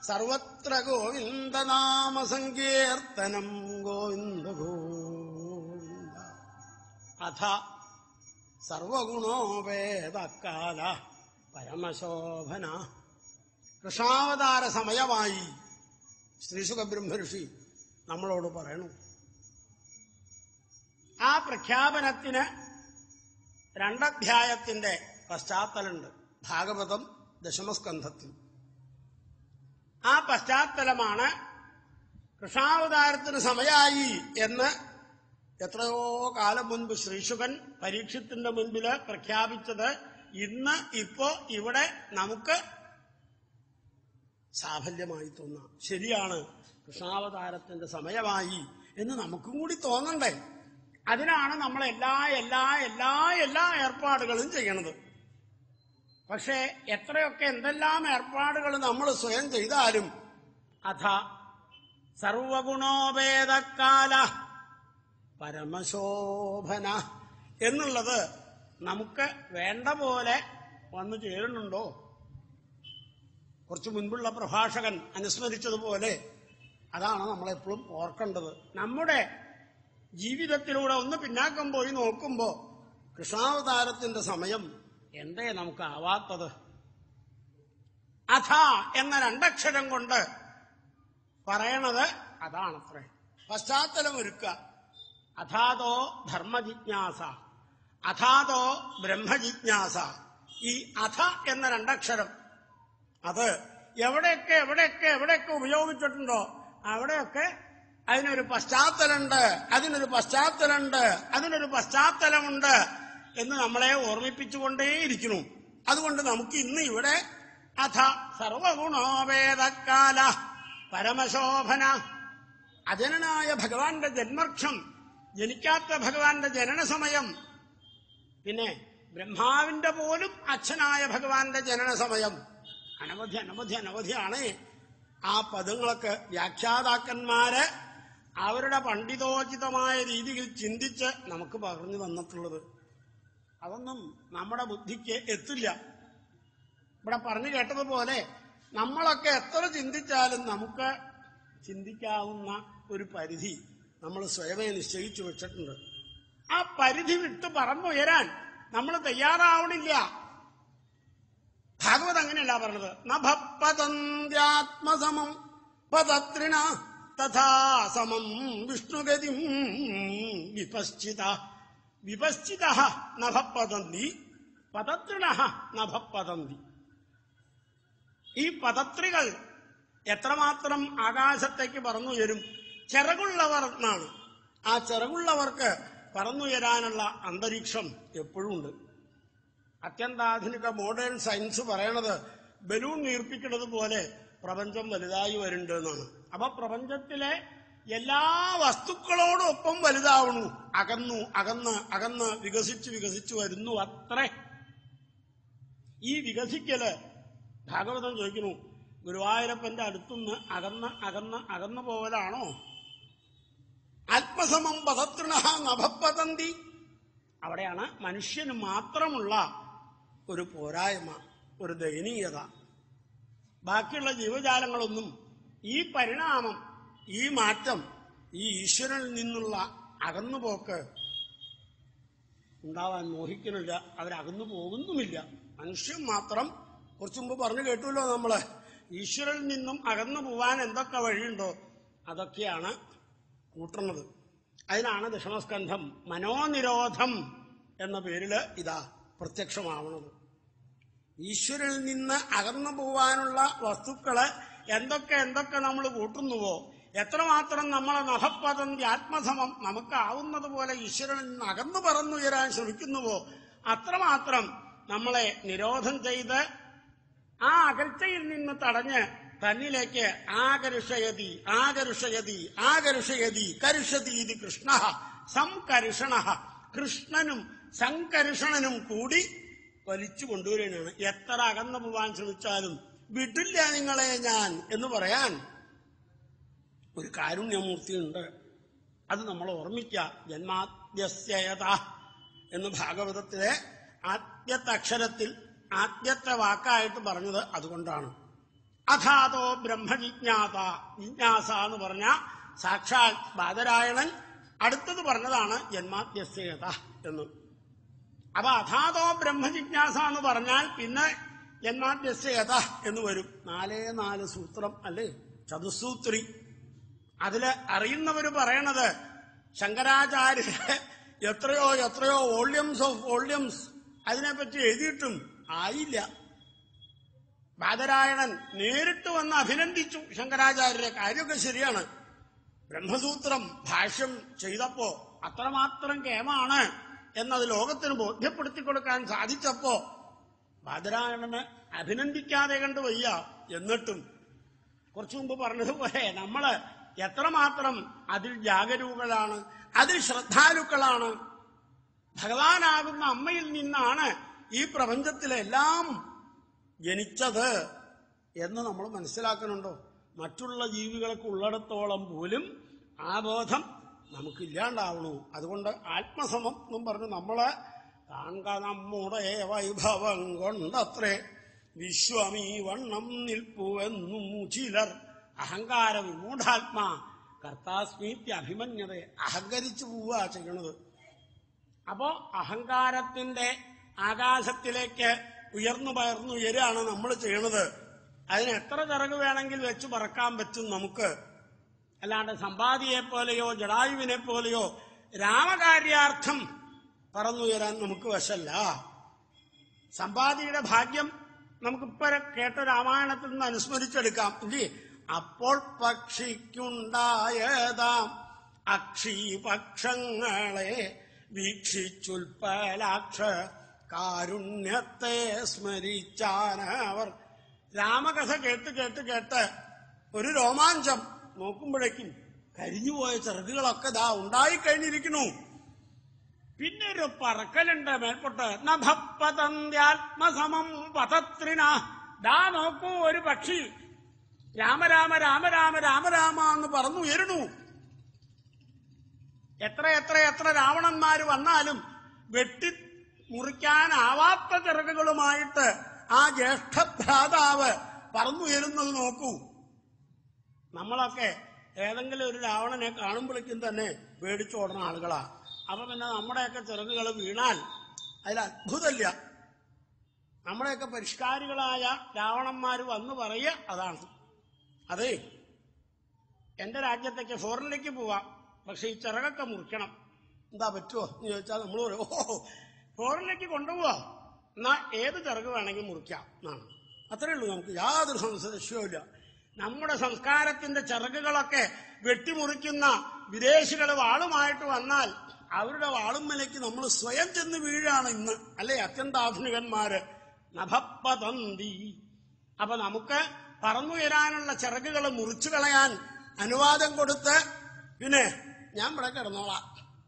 സർവത്ര ഗോവിന്ദനാമ സങ്കീർത്തനം ഗോവിന്ദ ഗോവിന്ദ അഥ സർവഗുണോപേതക്കാല പരമശോഭന കൃഷ്ണാവതാര സമയമായി ശ്രീസുഖ ബ്രഹ്മഋഷി നമ്മളോട് പറയണു ആ പ്രഖ്യാപനത്തിന് രണ്ടധ്യായത്തിന്റെ പശ്ചാത്തലുണ്ട് ഭാഗവതം ദശമസ്കന്ധത്തിൽ ആ പശ്ചാത്തലമാണ് കൃഷ്ണാവതാരത്തിന് സമയായി എന്ന് എത്രയോ കാലം മുൻപ് ശ്രീശുഖൻ പരീക്ഷത്തിന്റെ മുൻപില് പ്രഖ്യാപിച്ചത് ഇന്ന് ഇപ്പോ ഇവിടെ നമുക്ക് സാഫല്യമായി തോന്നാം ശരിയാണ് കൃഷ്ണാവതാരത്തിന്റെ സമയമായി എന്ന് നമുക്കും കൂടി തോന്നണ്ടേ അതിനാണ് നമ്മൾ എല്ലാ എല്ലാ എല്ലാ എല്ലാ ഏർപ്പാടുകളും ചെയ്യണത് പക്ഷേ എത്രയൊക്കെ എന്തെല്ലാം ഏർപ്പാടുകൾ നമ്മൾ സ്വയം ചെയ്താലും അഥ സർവഗുണോപേതക്കാല പരമശോഭന എന്നുള്ളത് നമുക്ക് വേണ്ട പോലെ വന്നു ചേരുന്നുണ്ടോ കുറച്ചു മുൻപുള്ള പ്രഭാഷകൻ അനുസ്മരിച്ചതുപോലെ അതാണ് നമ്മളെപ്പോഴും ഓർക്കേണ്ടത് നമ്മുടെ ജീവിതത്തിലൂടെ ഒന്ന് പിന്നാക്കം പോയി നോക്കുമ്പോ കൃഷ്ണാവതാരത്തിന്റെ സമയം എന്തേ നമുക്ക് ആവാത്തത് അഥ എന്ന രണ്ടക്ഷരം കൊണ്ട് പറയണത് അതാണത്രേ പശ്ചാത്തലമൊരുക്കുക അഥാതോ ധർമ്മജിജ്ഞാസ അഥാതോ ബ്രഹ്മജിജ്ഞാസ ഈ അഥ എന്ന രണ്ടക്ഷരം അത് എവിടെയൊക്കെ എവിടെയൊക്കെ എവിടെയൊക്കെ ഉപയോഗിച്ചിട്ടുണ്ടോ അവിടെയൊക്കെ അതിനൊരു പശ്ചാത്തലമുണ്ട് അതിനൊരു പശ്ചാത്തലമുണ്ട് അതിനൊരു പശ്ചാത്തലമുണ്ട് എന്ന് നമ്മളെ ഓർമ്മിപ്പിച്ചുകൊണ്ടേയിരിക്കുന്നു അതുകൊണ്ട് നമുക്ക് ഇന്ന് ഇവിടെ അഥ സർവഗുണോപേതക്കാല പരമശോഭന അജനനായ ഭഗവാന്റെ ജന്മർക്ഷം ജനിക്കാത്ത ഭഗവാന്റെ ജനന സമയം പിന്നെ ബ്രഹ്മാവിന്റെ പോലും അച്ഛനായ ഭഗവാന്റെ ജനന സമയം അനവധി അനവധി അനവധിയാണ് ആ പദങ്ങളൊക്കെ വ്യാഖ്യാതാക്കന്മാര് അവരുടെ പണ്ഡിതോചിതമായ രീതിയിൽ ചിന്തിച്ച് നമുക്ക് പറഞ്ഞു തന്നിട്ടുള്ളത് അതൊന്നും നമ്മുടെ ബുദ്ധിക്ക് എത്തില്ല ഇവിടെ പറഞ്ഞു കേട്ടതുപോലെ നമ്മളൊക്കെ എത്ര ചിന്തിച്ചാലും നമുക്ക് ചിന്തിക്കാവുന്ന ഒരു പരിധി നമ്മൾ സ്വയമേ നിശ്ചയിച്ചു വെച്ചിട്ടുണ്ട് ആ പരിധി വിട്ട് പറന്നുയരാൻ നമ്മൾ തയ്യാറാവണില്ല ഭാഗവത് അങ്ങനെയല്ല പറഞ്ഞത് നഭപ്പതന്ത്യാത്മസമം പതത്രിണ തഥാ സമം വിഷ്ണുഗതി വിപശ്ചിത വിപശ്ചിത നഭപ്പതന്തി പതത്രിണ നഭപ്പതന്തി ഈ പതത്രികൾ എത്രമാത്രം ആകാശത്തേക്ക് പറന്നുയരും ചിറകുള്ളവർ എന്നാണ് ആ ചിറകുള്ളവർക്ക് പറന്നുയരാനുള്ള അന്തരീക്ഷം എപ്പോഴും ഉണ്ട് അത്യന്താധുനിക മോഡേൺ സയൻസ് പറയണത് ബലൂൺ നീർപ്പിക്കുന്നത് പോലെ പ്രപഞ്ചം വലുതായി വരുന്നുണ്ട് എന്നാണ് അപ്പൊ പ്രപഞ്ചത്തിലെ എല്ലാ വസ്തുക്കളോടൊപ്പം വലുതാവണു അകന്നു അകന്ന് അകന്ന് വികസിച്ചു വികസിച്ചു വരുന്നു അത്രേ ഈ വികസിക്കല് ഭാഗവതം ചോദിക്കുന്നു ഗുരുവായൂരപ്പന്റെ അടുത്തുനിന്ന് അകന്ന് അകന്ന് അകന്നു പോവലാണോ ആത്മസമം പദതൃണ നഭപ്പതന്തി അവിടെയാണ് മനുഷ്യന് മാത്രമുള്ള ഒരു പോരായ്മ ഒരു ദയനീയത ബാക്കിയുള്ള ജീവജാലങ്ങളൊന്നും ഈ പരിണാമം ഈ മാറ്റം ഈ ഈശ്വരനിൽ നിന്നുള്ള അകന്നുപോക്ക് ഉണ്ടാവാൻ മോഹിക്കുന്നില്ല അവരകന്നു പോകുന്നുമില്ല മനുഷ്യൻ മാത്രം കുറച്ചു മുമ്പ് പറഞ്ഞു കേട്ടുല്ലോ നമ്മള് ഈശ്വരനിൽ നിന്നും അകന്നു പോവാൻ എന്തൊക്കെ വഴിയുണ്ടോ അതൊക്കെയാണ് കൂട്ടുന്നത് അതിനാണ് ദശമസ്കന്ധം മനോനിരോധം എന്ന പേരില് ഇതാ പ്രത്യക്ഷമാവണത് ഈശ്വരനിൽ നിന്ന് അകന്നു പോവാനുള്ള വസ്തുക്കള് എന്തൊക്കെ എന്തൊക്കെ നമ്മൾ കൂട്ടുന്നുവോ എത്രമാത്രം നമ്മളെ നഹപ്പതന്തി ആത്മസമം നമുക്കാവുന്നത് പോലെ ഈശ്വരനിൽ നിന്ന് അകന്നു പറന്നുയരാൻ ശ്രമിക്കുന്നുവോ അത്രമാത്രം നമ്മളെ നിരോധം ചെയ്ത് ആ അകൽച്ചയിൽ നിന്ന് തടഞ്ഞ് തന്നിലേക്ക് ആകർഷയതി ആകർഷയതി ആകർഷയതി കരുഷതീതി കൃഷ്ണ സംകർഷണ കൃഷ്ണനും സംകർഷണനും കൂടി വലിച്ചു കൊണ്ടുവരികയാണ് എത്ര അകന്നു പോവാൻ ശ്രമിച്ചാലും വിടില്ല നിങ്ങളെ ഞാൻ എന്ന് പറയാൻ ഒരു കാരുണ്യമൂർത്തിയുണ്ട് അത് നമ്മൾ ഓർമ്മിക്കുക ജന്മാദ്യസ്യത എന്ന് ഭാഗവതത്തിലെ ആദ്യത്തെ അക്ഷരത്തിൽ ആദ്യത്തെ വാക്കായിട്ട് പറഞ്ഞത് അതുകൊണ്ടാണ് അഥാതോ ബ്രഹ്മജിജ്ഞാത ജിജ്ഞാസ എന്ന് പറഞ്ഞ സാക്ഷാൽ ബാദരായണൻ അടുത്തത് പറഞ്ഞതാണ് ജന്മാദ്യസ്യത എന്ന് അപ്പൊ അഥാതോ ബ്രഹ്മജിജ്ഞാസ എന്ന് പറഞ്ഞാൽ പിന്നെ ജന്മാദ്യസ്യത എന്ന് വരും നാലേ നാല് സൂത്രം അല്ലേ ചതുസൂത്രി അതില് അറിയുന്നവര് പറയണത് ശങ്കരാചാര്യര് എത്രയോ എത്രയോ വോള്യംസ് ഓഫ് വോള്യംസ് അതിനെപ്പറ്റി എഴുതിയിട്ടും ആയില്ല ബാദരായണൻ നേരിട്ട് വന്ന് അഭിനന്ദിച്ചു ശങ്കരാചാര്യരെ കാര്യമൊക്കെ ശരിയാണ് ബ്രഹ്മസൂത്രം ഭാഷ്യം ചെയ്തപ്പോ അത്രമാത്രം കേമാണ് എന്നത് ലോകത്തിന് ബോധ്യപ്പെടുത്തി കൊടുക്കാൻ സാധിച്ചപ്പോ ബാദരായണന് അഭിനന്ദിക്കാതെ കണ്ട് വയ്യ എന്നിട്ടും കുറച്ചു മുമ്പ് പറഞ്ഞതുപോലെ നമ്മള് എത്രമാത്രം അതിൽ ജാഗരൂകളാണ് അതിൽ ശ്രദ്ധാലുക്കളാണ് ഭഗവാനാകുന്ന അമ്മയിൽ നിന്നാണ് ഈ പ്രപഞ്ചത്തിലെല്ലാം ജനിച്ചത് എന്ന് നമ്മൾ മനസ്സിലാക്കുന്നുണ്ടോ മറ്റുള്ള ജീവികൾക്ക് ഉള്ളിടത്തോളം പോലും ആ ബോധം നമുക്കില്ലാണ്ടാവണു അതുകൊണ്ട് ആത്മസമം എന്നും പറഞ്ഞ് നമ്മള് കാൺക നമ്മുടെ വൈഭവം കൊണ്ടത്രേ വിശ്വമീ വണ്ണം നിൽപ്പുവെന്നും ചിലർ അഹങ്കാര വിമൂഢാത്മാ കർത്താസ്മീത്യ അഭിമന്യത അഹങ്കരിച്ചു പോവുക ചെയ്യണത് അപ്പോ അഹങ്കാരത്തിന്റെ ആകാശത്തിലേക്ക് ഉയർന്നു പയർന്നു ഉയരാണ് നമ്മൾ ചെയ്യണത് അതിന് എത്ര ചിറക് വേണമെങ്കിൽ വെച്ച് പറക്കാൻ പറ്റും നമുക്ക് അല്ലാണ്ട് സമ്പാദിയെ പോലെയോ ജടായുവിനെ പോലെയോ രാമകാര്യാർത്ഥം പറന്നുയരാൻ നമുക്ക് വശല്ല സമ്പാദിയുടെ ഭാഗ്യം നമുക്കിപ്പോ കേട്ട രാമായണത്തിൽ നിന്ന് അനുസ്മരിച്ചെടുക്കാം ഇല്ലേ അപ്പോൾ പക്ഷിക്കുണ്ടായതാം അക്ഷീപക്ഷങ്ങളെ വീക്ഷിച്ചുൽപ്പലാക്ഷ കാരുണ്യത്തെ സ്മരിച്ചാനവർ രാമകഥ കേട്ട് കേട്ട് കേട്ട് ഒരു രോമാഞ്ചം നോക്കുമ്പോഴേക്കും കരിഞ്ഞുപോയ ചെറുകുകളൊക്കെ ദാ ഉണ്ടായിക്കഴിഞ്ഞിരിക്കുന്നു പിന്നെ ഒരു പറക്കലുണ്ട് മേൽപോട്ട് നഭപ്പതന്ത്യാത്മസമം പതത്രിന ദാ നോക്കൂ ഒരു പക്ഷി രാമരാമ രാമരാമ രാമരാമ എന്ന് പറന്നു ഉയരണു എത്ര എത്ര എത്ര രാവണന്മാര് വന്നാലും വെട്ടി മുറിക്കാനാവാത്ത ചിറകുകളുമായിട്ട് ആ ജ്യേഷ്ഠഭ്രാതാവ് പറന്നുയരുന്നത് നോക്കൂ നമ്മളൊക്കെ ഏതെങ്കിലും ഒരു രാവണനെ കാണുമ്പോഴേക്കും തന്നെ പേടിച്ചോടുന്ന ആളുകളാ അപ്പൊ പിന്നെ നമ്മുടെയൊക്കെ ചിറകുകൾ വീണാൽ അതിൽ അത്ഭുതമില്ല നമ്മുടെയൊക്കെ പരിഷ്കാരികളായ രാവണന്മാർ വന്നു പറയുക അതാണ് അതെ എന്റെ രാജ്യത്തേക്ക് ഫോറിനിലേക്ക് പോവാം പക്ഷെ ഈ ചിറകൊക്കെ മുറിക്കണം എന്താ പറ്റുമോ എന്ന് ചോദിച്ചാൽ നമ്മൾ പറയും ഓ ഫോറിനിലേക്ക് കൊണ്ടുപോവാ എന്നാ ഏത് ചിറക് വേണമെങ്കിൽ മുറിക്കാം എന്നാണ് അത്രേ ഉള്ളൂ നമുക്ക് യാതൊരു സംശയവുമില്ല നമ്മുടെ സംസ്കാരത്തിന്റെ ചിറകുകളൊക്കെ വെട്ടിമുറിക്കുന്ന വിദേശികൾ വാളുമായിട്ട് വന്നാൽ അവരുടെ വാളുമ്മലേക്ക് നമ്മൾ സ്വയം ചെന്ന് വീഴാണ് ഇന്ന് അല്ലെ അത്യന്താധുനികന്മാര് നഭപ്പതന്തി അപ്പൊ നമുക്ക് പറന്നുയരാനുള്ള ചിറകുകൾ മുറിച്ചു കളയാൻ അനുവാദം കൊടുത്ത് പിന്നെ ഞാൻ ഇവിടെ കിടന്നോളാം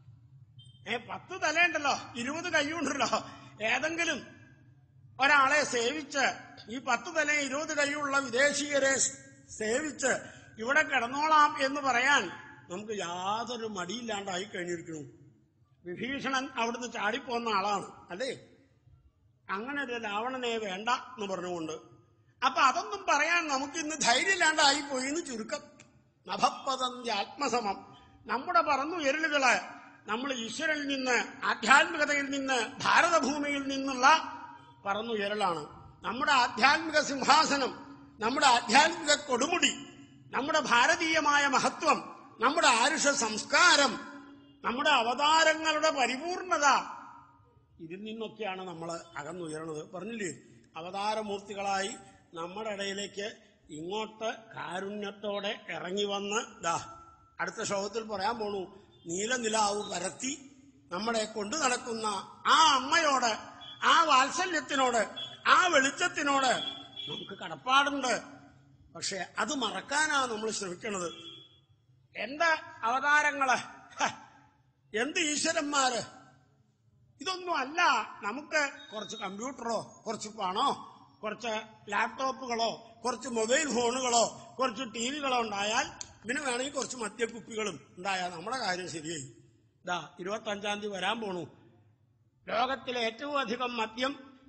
ഏ പത്ത് തലയുണ്ടല്ലോ ഇരുപത് കൈയുണ്ടല്ലോ ഏതെങ്കിലും ഒരാളെ സേവിച്ച് ഈ പത്ത് തല ഇരുപത് കൈയുള്ള വിദേശീയരെ സേവിച്ച് ഇവിടെ കിടന്നോളാം എന്ന് പറയാൻ നമുക്ക് യാതൊരു മടിയില്ലാണ്ടായി കഴിഞ്ഞിരിക്കുന്നു വിഭീഷണൻ അവിടുന്ന് ചാടിപ്പോന്ന ആളാണ് അല്ലേ അങ്ങനെ ഒരു രാവണനെ വേണ്ട എന്ന് പറഞ്ഞുകൊണ്ട് അപ്പൊ അതൊന്നും പറയാൻ നമുക്ക് ഇന്ന് ധൈര്യമില്ലാണ്ടായി പോയി എന്ന് ചുരുക്കം നഭപ്പതന്തി ആത്മസമം നമ്മുടെ പറന്നുയരലുകള് നമ്മൾ ഈശ്വരനിൽ നിന്ന് ആധ്യാത്മികതയിൽ നിന്ന് ഭാരതഭൂമിയിൽ നിന്നുള്ള പറന്നുയരലാണ് നമ്മുടെ ആധ്യാത്മിക സിംഹാസനം നമ്മുടെ ആധ്യാത്മിക കൊടുമുടി നമ്മുടെ ഭാരതീയമായ മഹത്വം നമ്മുടെ ആരുഷ സംസ്കാരം നമ്മുടെ അവതാരങ്ങളുടെ പരിപൂർണത ഇതിൽ നിന്നൊക്കെയാണ് നമ്മൾ അകന്നുയർന്നത് പറഞ്ഞില്ലേ അവതാരമൂർത്തികളായി നമ്മുടെ ഇടയിലേക്ക് ഇങ്ങോട്ട് കാരുണ്യത്തോടെ ഇറങ്ങി വന്ന് ദാ അടുത്ത ശ്ലോകത്തിൽ പറയാൻ പോണു നീലനിലാവ് പരത്തി നമ്മളെ കൊണ്ടു നടക്കുന്ന ആ അമ്മയോട് ആ വാത്സല്യത്തിനോട് ആ വെളിച്ചത്തിനോട് നമുക്ക് കടപ്പാടുണ്ട് പക്ഷെ അത് മറക്കാനാ നമ്മൾ ശ്രമിക്കണത് എന്താ അവതാരങ്ങള് ഹ, എന്ത് ഈശ്വരന്മാര് ഇതൊന്നും അല്ല നമുക്ക് കുറച്ച് കമ്പ്യൂട്ടറോ കുറച്ച് പണോ കുറച്ച് ലാപ്ടോപ്പുകളോ കുറച്ച് മൊബൈൽ ഫോണുകളോ കുറച്ച് ടി വികളോ ഉണ്ടായാൽ പിന്നെ വേണമെങ്കിൽ കുറച്ച് മദ്യക്കുപ്പികളും ഉണ്ടായാൽ നമ്മുടെ കാര്യം ശരിയായി ഇതാ ഇരുപത്തി അഞ്ചാം തീയതി വരാൻ പോണു ലോകത്തിലെ ഏറ്റവും അധികം മദ്യം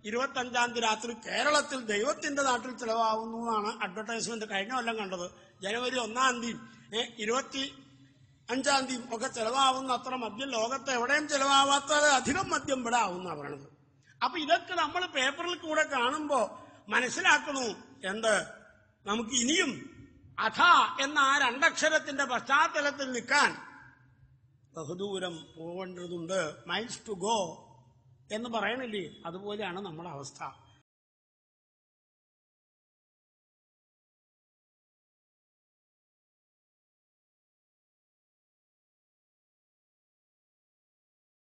ഇരുപത്തഞ്ചാം തീയതി രാത്രി കേരളത്തിൽ ദൈവത്തിന്റെ നാട്ടിൽ ചെലവാകുന്നു എന്നാണ് അഡ്വർടൈസ്മെന്റ് കഴിഞ്ഞ കൊല്ലം കണ്ടത് ജനുവരി ഒന്നാം തീയതി ഏ, ഇരുപത്തി അഞ്ചാം തീയതി ഒക്കെ ചെലവാകുന്ന അത്ര മദ്യം ലോകത്ത് എവിടെയും ചെലവാവാത്ത അധികം മദ്യം ഇവിടെ ആവുന്ന പറയണത് അപ്പൊ ഇതൊക്കെ നമ്മൾ പേപ്പറിൽ കൂടെ കാണുമ്പോ മനസ്സിലാക്കണു എന്ത് നമുക്ക് ഇനിയും അഥ എന്ന ആ രണ്ടക്ഷരത്തിന്റെ പശ്ചാത്തലത്തിൽ നിൽക്കാൻ ബഹുദൂരം പോകേണ്ടതുണ്ട് മൈൽസ് ടു ഗോ എന്ന് പറയണില്ലേ അതുപോലെയാണ് നമ്മുടെ അവസ്ഥ